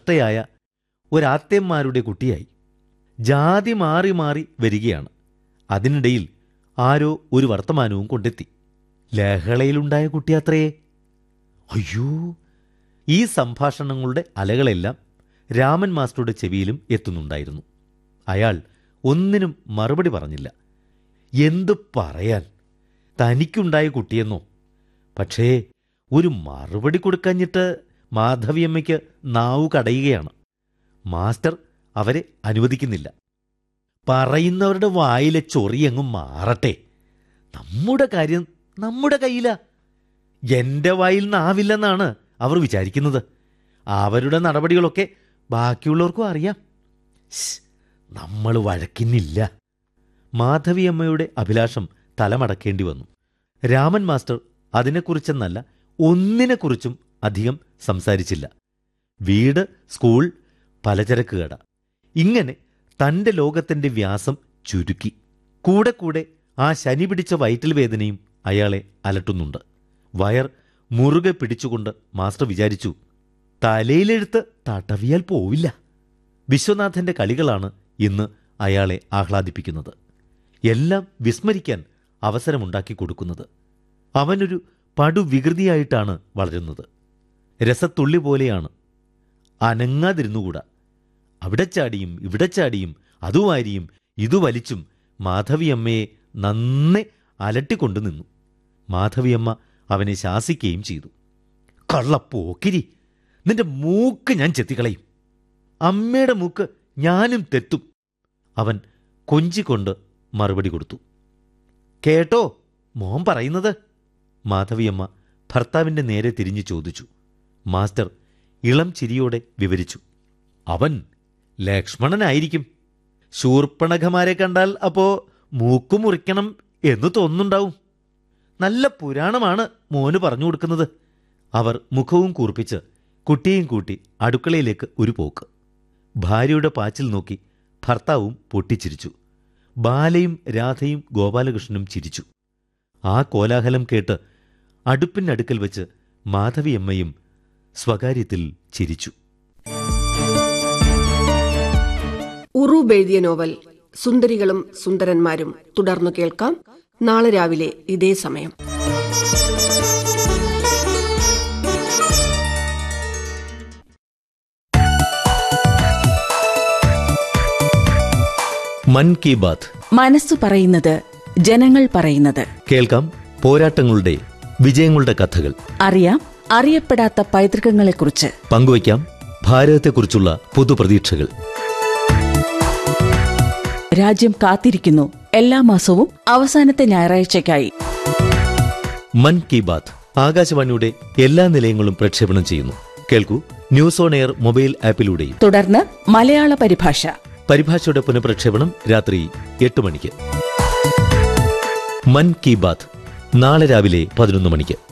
പ്രതിഷ്ഠയായ ഒരാത്യന്മാരുടെ കുട്ടിയായി ജാതി മാറി മാറി വരികയാണ് അതിനിടയിൽ ആരോ ഒരു വർത്തമാനവും കൊണ്ടെത്തി ലഹളയിലുണ്ടായ കുട്ടിയത്രേ അയ്യോ ഈ സംഭാഷണങ്ങളുടെ അലകളെല്ലാം രാമൻ മാസ്റ്ററുടെ ചെവിയിലും എത്തുന്നുണ്ടായിരുന്നു അയാൾ ഒന്നിനും മറുപടി പറഞ്ഞില്ല എന്തു പറയാൻ തനിക്കുണ്ടായ കുട്ടിയെന്നോ പക്ഷേ ഒരു മറുപടി കൊടുക്കഞ്ഞിട്ട് മാധവിയമ്മയ്ക്ക് നാവു കടയുകയാണ് മാസ്റ്റർ അവരെ അനുവദിക്കുന്നില്ല പറയുന്നവരുടെ വായിലെ ചൊറിയങ്ങും മാറട്ടെ നമ്മുടെ കാര്യം നമ്മുടെ കയ്യിലാ എന്റെ വായിൽ നാവില്ലെന്നാണ് അവർ വിചാരിക്കുന്നത് അവരുടെ നടപടികളൊക്കെ ബാക്കിയുള്ളവർക്കും അറിയാം നമ്മൾ വഴക്കിന്നില്ല മാധവിയമ്മയുടെ അഭിലാഷം തലമടക്കേണ്ടി വന്നു രാമൻ മാസ്റ്റർ അതിനെക്കുറിച്ചെന്നല്ല ഒന്നിനെക്കുറിച്ചും അധികം സംസാരിച്ചില്ല വീട് സ്കൂൾ പലചരക്ക് കട ഇങ്ങനെ തന്റെ ലോകത്തിന്റെ വ്യാസം ചുരുക്കി കൂടെ കൂടെ ആ ശനി പിടിച്ച വയറ്റിൽ വേദനയും അയാളെ അലട്ടുന്നുണ്ട് വയർ മുറുകെ പിടിച്ചുകൊണ്ട് മാസ്റ്റർ വിചാരിച്ചു തലയിലെഴുത്ത് തടവിയാൽ പോവില്ല വിശ്വനാഥന്റെ കളികളാണ് ഇന്ന് അയാളെ ആഹ്ലാദിപ്പിക്കുന്നത് എല്ലാം വിസ്മരിക്കാൻ അവസരമുണ്ടാക്കി കൊടുക്കുന്നത് അവനൊരു പടുവികൃതിയായിട്ടാണ് വളരുന്നത് രസത്തുള്ളി പോലെയാണ് അനങ്ങാതിരുന്നുകൂടാ അവിടെ ചാടിയും ഇവിടെ ചാടിയും അതുവാരിയും ഇതു വലിച്ചും മാധവിയമ്മയെ നന്നെ അലട്ടിക്കൊണ്ടു നിന്നു മാധവിയമ്മ അവനെ ശാസിക്കുകയും ചെയ്തു കള്ളപ്പോക്കിരി നിന്റെ മൂക്ക് ഞാൻ ചെത്തിക്കളയും അമ്മയുടെ മൂക്ക് ഞാനും തെത്തും അവൻ കൊഞ്ചിക്കൊണ്ട് മറുപടി കൊടുത്തു കേട്ടോ മോൻ പറയുന്നത് മാധവിയമ്മ ഭർത്താവിന്റെ നേരെ തിരിഞ്ഞു ചോദിച്ചു മാസ്റ്റർ ഇളം ചിരിയോടെ വിവരിച്ചു അവൻ ലക്ഷ്മണനായിരിക്കും ശൂർപ്പണഖമാരെ കണ്ടാൽ അപ്പോ മൂക്കു മുറിക്കണം എന്ന് തോന്നുന്നുണ്ടാവും നല്ല പുരാണമാണ് മോന് പറഞ്ഞു കൊടുക്കുന്നത് അവർ മുഖവും കൂർപ്പിച്ച് കുട്ടിയെയും കൂട്ടി അടുക്കളയിലേക്ക് ഒരു പോക്ക് ഭാര്യയുടെ പാച്ചിൽ നോക്കി ഭർത്താവും പൊട്ടിച്ചിരിച്ചു ബാലയും രാധയും ഗോപാലകൃഷ്ണനും ചിരിച്ചു ആ കോലാഹലം കേട്ട് അടുപ്പിനടുക്കൽ വെച്ച് മാധവിയമ്മയും സ്വകാര്യത്തിൽ ചിരിച്ചു ഉറൂബ് എഴുതിയ നോവൽ സുന്ദരികളും സുന്ദരന്മാരും തുടർന്നു കേൾക്കാം നാളെ രാവിലെ ഇതേ സമയം മൻ കി ബാത്ത് മനസ്സു പറയുന്നത് ജനങ്ങൾ പറയുന്നത് കേൾക്കാം പോരാട്ടങ്ങളുടെ വിജയങ്ങളുടെ കഥകൾ അറിയാം അറിയപ്പെടാത്ത പൈതൃകങ്ങളെക്കുറിച്ച് പങ്കുവയ്ക്കാം ഭാരതത്തെക്കുറിച്ചുള്ള പുതുപ്രതീക്ഷകൾ രാജ്യം കാത്തിരിക്കുന്നു എല്ലാ മാസവും അവസാനത്തെ ഞായറാഴ്ചയ്ക്കായി മൻ കി ബാത്ത് ആകാശവാണിയുടെ എല്ലാ നിലയങ്ങളും പ്രക്ഷേപണം ചെയ്യുന്നു കേൾക്കൂ ന്യൂസ് ഓൺ എയർ മൊബൈൽ ആപ്പിലൂടെയും തുടർന്ന് മലയാള പരിഭാഷ പരിഭാഷയുടെ പുനഃപ്രക്ഷേപണം രാത്രി എട്ട് മണിക്ക് മൻ കി ബാത്ത് നാളെ രാവിലെ പതിനൊന്ന് മണിക്ക്